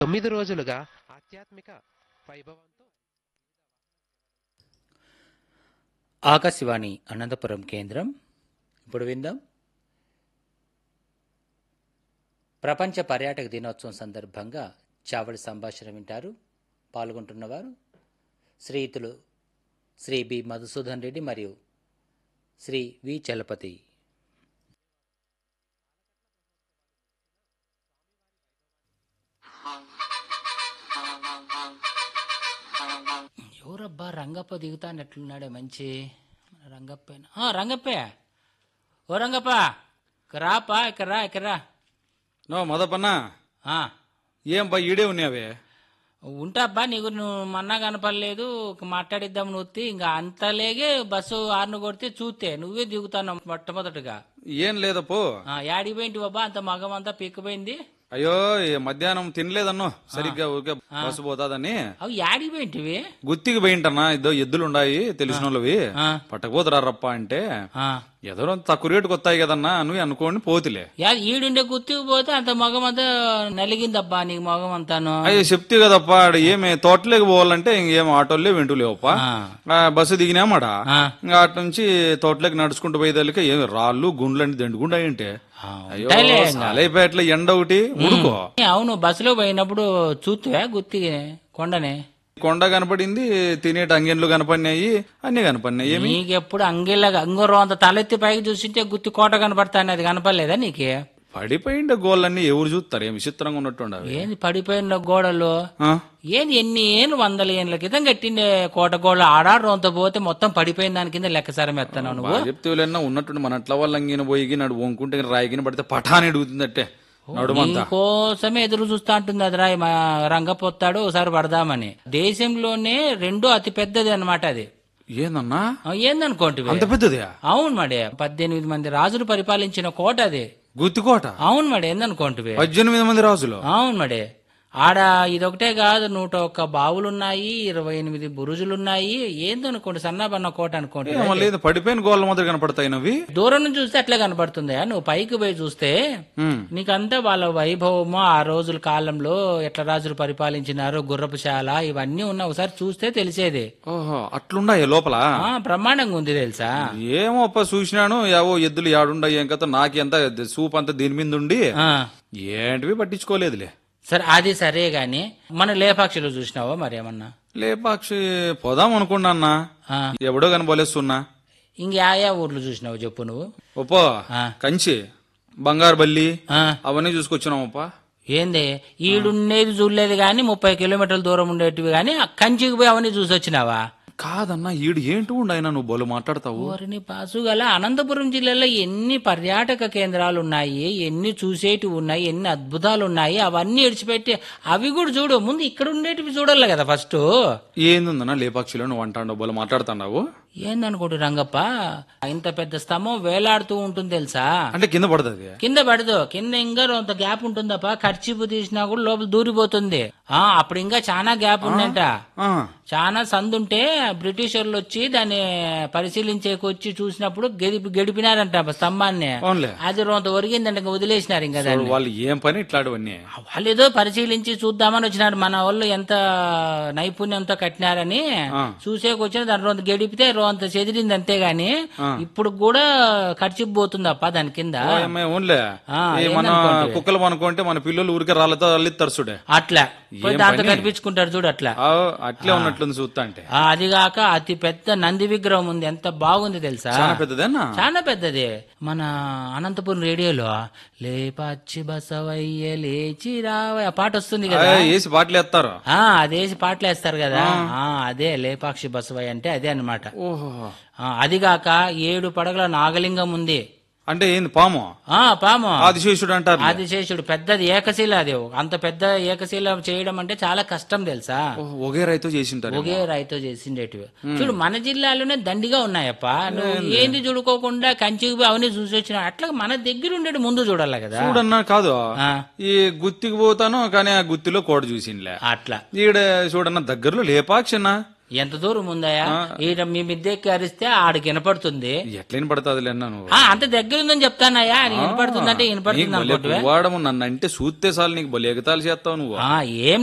తొమ్మిది రోజులుగా ఆధ్యాత్మిక వైభవంతో ఆకాశవాణి అనంతపురం కేంద్రం ఇప్పుడు విందాం ప్రపంచ పర్యాటక దినోత్సవం సందర్భంగా చావడి సంభాషణ వింటారు పాల్గొంటున్నవారు శ్రీయుతులు శ్రీ బి మధుసూదన్ రెడ్డి మరియు శ్రీ వి చలపతి ఎవరబ్బా రంగప్ప దిగుతానట్లున్నాడే మంచి మన రంగప్ప రంగప్పే ఓ రంగప్ప ఇక్కడ రాపా ఇక్కడ రా ఇక్కడ రా నో మదపన్నా ఆ, ఏం బా ఈడే ఉన్నావే ఉంటాబ్బా నీకు నువ్వు మన్నా కనపడలేదు మాట్లాడిద్దాం నువ్వు ఇంకా అంతలేగే బస్సు ఆరును కొడితే చూస్తే నువ్వే దిగుతాను మొట్టమొదటిగా ఏం లేదపో ఆ, యాడికి పోయింటి బాబా అంత మగం అంతా పీక్కపోయింది అయ్యో ఈ మధ్యాహ్నం తినలేదన్నో సరిగ్గా ఊరికే బస్సు పోతాదని అవి యాడికి పోయింటివి గుత్తికి పోయింటన్నా ఇదో ఎద్దులు ఉన్నాయి తెలిసిన వాళ్ళవి ఆ. పట్టకపోతారప్ప అంటే ఆ, ఏదో తక్కువ రేటుకి వస్తాయి కదన్నా నువ్వు అనుకోని పోతులే యా ఈడుండే గుర్తుకు పోతే అంత మగం అంతా నలిగిందబ్బా నీకు మగం అంతాను అయ్యో చెప్తే కదప్ప ఆడ ఏమి తోటలోకి పోవాలంటే ఇంకేం ఆటోలే వెంటులేవప్ప ఆ. ఆ, బస్సు దిగినామాడ ఆ. ఇంకా అటు నుంచి తోటలోకి నడుచుకుంటూ పోయేదానికి ఏమి రాళ్ళు గుండ్లు అని దండుకుండా ఏంటి ఆ, అయ్యో ఉంటాయిలే ఇంకా. సాలైపేటలో ఎండ ఒకటి ఉడుకో అవును బస్సులో పోయినప్పుడు చూస్తువా గుత్తి కొండనే కొండ కనపడింది తినేటి అంగెన్లు కనపడినాయి అన్ని కనపడినాయి ఏమి నీకెప్పుడు అంగిళ్ళగా అంగూరం అంత తలెత్తి పైకి చూసింటే గుత్తి కోట కనపడతాను అది కనపడలేదా నీకు పడిపోయిండే గోళ్ళన్నీ ఎవరు చూస్తారు ఏమి విచిత్రంగా ఉన్నట్టుండవి ఏంది పడిపోయిన గోడలు ఆ? ఏంది ఎన్ని ఏళ్ళు వందల ఏళ్ళ క్రితం కట్టిండే కోట గోడలు ఆడారంత పోతే మొత్తం పడిపోయిన దాని కింద లెక్క సరం ఎత్తాను నువ్వు బాగా చెప్తే వీళ్ళన్నా ఉన్నట్టుండి మన అట్ల వాళ్ళ అంగిన పోయి నడు వంకుంటే రాయిగిన పడితే పఠాని అడుగుతుందట్టే నడుమంతా కోసమే ఎదురు చూస్తా ఉంటుంది అది రాయి మా రంగపోతాడు ఒకసారి పడదామని దేశంలోనే రెండో అతి పెద్దది అన్నమాట అది ఏందన్నా ఆ, ఏందనుకోండి అంత పెద్దది అవును మడే పద్దెనిమిది మంది రాజులు పరిపాలించిన కోట అది గుత్తికోట అవును మడే ఏందనుకోంటివి పద్దెనిమిది మంది రాజులు అవును మడే ఆడ ఇదొకటే కాదు నూట ఒక్క బావులున్నాయి ఇరవై ఎనిమిది బురుజులున్నాయి ఏందనుకోండి సన్నబన్న కోట అనుకోండి ఏమో లేదు పడిపోయిన గోళ్ళ మాదిరి కనపడతాయి నవి దూరం నుంచి చూస్తే అట్లే కనపడుతుంది నువ్వు పైకి పోయి చూస్తే ఉమ్. నీకంతా వాళ్ళ వైభవము ఆ రోజుల కాలంలో ఎట్ల రాజులు పరిపాలించినారు గుర్రపుశాల ఇవన్నీ ఉన్న ఒకసారి చూస్తే తెలిసేది ఓహో అట్లున్నాయి లోపల ఆ బ్రహ్మాండంగా ఉంది తెలుసా ఏమో అప్ప చూసినాను యావో ఎద్దులు యాడుండయి ఏం కథ నాకెంత సూప్ అంతా దీని మీద ఉండి ఆ ఏంటివి పట్టించుకోలేదులే సరే అది సరే గాని మన లేపాక్షిలో చూసినావా మరి ఏమన్నా లేపాక్షి పోదాం అనుకున్నా అన్న ఆ, ఎవడో కనబోలేస్తున్నా ఇంక యా యా ఊర్లు చూసినావు చెప్పు నువ్వు ఒప్పో ఆ. కంచి బంగారు బల్లి ఆ, అవన్నీ చూసుకొచ్చినాం అప్ప ఏంది ఈడుండేది చూడలేదు గాని ముప్పై కిలోమీటర్ల దూరం ఉండేటివి గాని ఆ కంచికి పోయి అవన్నీ చూసి వచ్చినావా కాదన్నా ఈడు ఏంటి ఉండయినా నువ్వు బోలు మాట్లాడతావు ఓరిని పాసుగల అనంతపురం జిల్లాలో ఎన్ని పర్యాటక కేంద్రాలు ఉన్నాయి ఎన్ని చూసేటివి ఉన్నాయి ఎన్ని అద్భుతాలు ఉన్నాయి అవన్నీ విడిచిపెట్టి అవి కూడా చూడు ముందు ఇక్కడ ఉండేటివి చూడాలి కదా ఫస్ట్ ఏందన్నా లేపాక్షిలో నువ్వు అంటాడు బోలు మాట్లాడుతున్నావు ఏందనుకోడు రంగప్ప ఇంత పెద్ద స్తంభం వేలాడుతూ ఉంటుంది తెలుసా అంటే కింద పడుతుంది కింద పడదు కింద ఇంకా అంత గ్యాప్ ఉంటుందప్ప ఖర్చీపు తీసినా కూడా లోపల దూరిపోతుంది ఆ అప్పుడు ఇంకా చాలా గ్యాప్ ఉందంట చాలా సందుంటే బ్రిటిషర్లు వచ్చి దాన్ని పరిశీలించేకొచ్చి చూసినప్పుడు గెడిపి గడిపినారంట ఆ స్తంభాన్ని అవునులే అది రోంత ఒరిగిందంట ఇంకా వదిలేసినారు ఇంకా దాన్ని వాళ్ళు ఏం పని ఇట్లాంటివన్నీ వాళ్ళు ఏదో పరిశీలించి చూద్దామని వచ్చినారు మన వాళ్ళు ఎంత నైపుణ్యంతో కట్టినారని ఆ. చూసేకొచ్చిన దాని రోంత గడిపితే రోంత చెదిరింది అంతేగాని ఇప్పుడు కూడా ఖర్చు పోతుందప్ప దాని కింద ఏమై ఓన్లే ఆ, ఈ మన ఏందనుకోండి. కుక్కలు అనుకుంటే మన పిల్లలు ఊరికే రాళ్ళతో అల్లిస్తారు చూడే అట్లా పోయి ఏం దాంతో పని? కనిపించుకుంటారు చూడు అట్లా ఆ, అట్లే ఉన్నట్లుంది చూస్తా అంటే ఆ, అదిగాక అతి పెద్ద నంది విగ్రహం ఉంది ఎంత బాగుంది తెలుసా చాలా పెద్దదేనా చాలా పెద్దది మన అనంతపురం రేడియోలో లేపాచి బసవయ్య లేచి రావయ్య ఆ పాట వస్తుంది ఆ, కదా వేసి బాటలు ఎత్తారు ఆ అదేసి పాటలు వేస్తారు కదా ఆ అదే లేపాక్షి బసవయ్య అంటే అదే అన్నమాట ఓహో ఆ, అదిగాక ఏడు పడగల నాగలింగం ఉంది అంటే ఏంది పాము ఆ పాము ఆదిశేషుడు అంటారు ఆదిశేషుడు పెద్దది ఏకశిల అది అంత పెద్ద ఏకశిల చేయడం అంటే చాలా కష్టం తెలుసా ఓహో, ఒకే రైతు చేసింటారు ఒకే రాయితో చేసిండేటివి చూడు మన జిల్లాలోనే దండిగా ఉన్నాయప్ప నువ్వు ఏంది చూడుకోకుండా కంచికి పోయి అవన్నీ చూసి వచ్చిన అట్లా మన దగ్గర ఉండేది ముందు చూడాలి కదా చూడన్నా కాదు ఆ, ఈ గుత్తికి పోతాను కానీ ఆ గుత్తిలో కోడ చూసింలే అట్లా ఈడ చూడన్న దగ్గరలో లేపాక్షన్న ఎంత దూరం ఉందాయా ఈయన మీ మిద్దెక్కి అరిస్తే ఆడికి వినపడుతుంది ఎట్లయిన పడుతుంది అన్న నువ్వు ఆ, అంత దగ్గర ఉందని చెప్తానయ్యా ఆయన వినపడుతుందంటే నీకు వినపడుతుంది భలే అనుకోవటమే పువ్వాడము నన్ను అంటే సూత్తే చాలు నీకు బలి ఎగతాలు చేస్తావు నువ్వు ఆ, ఏం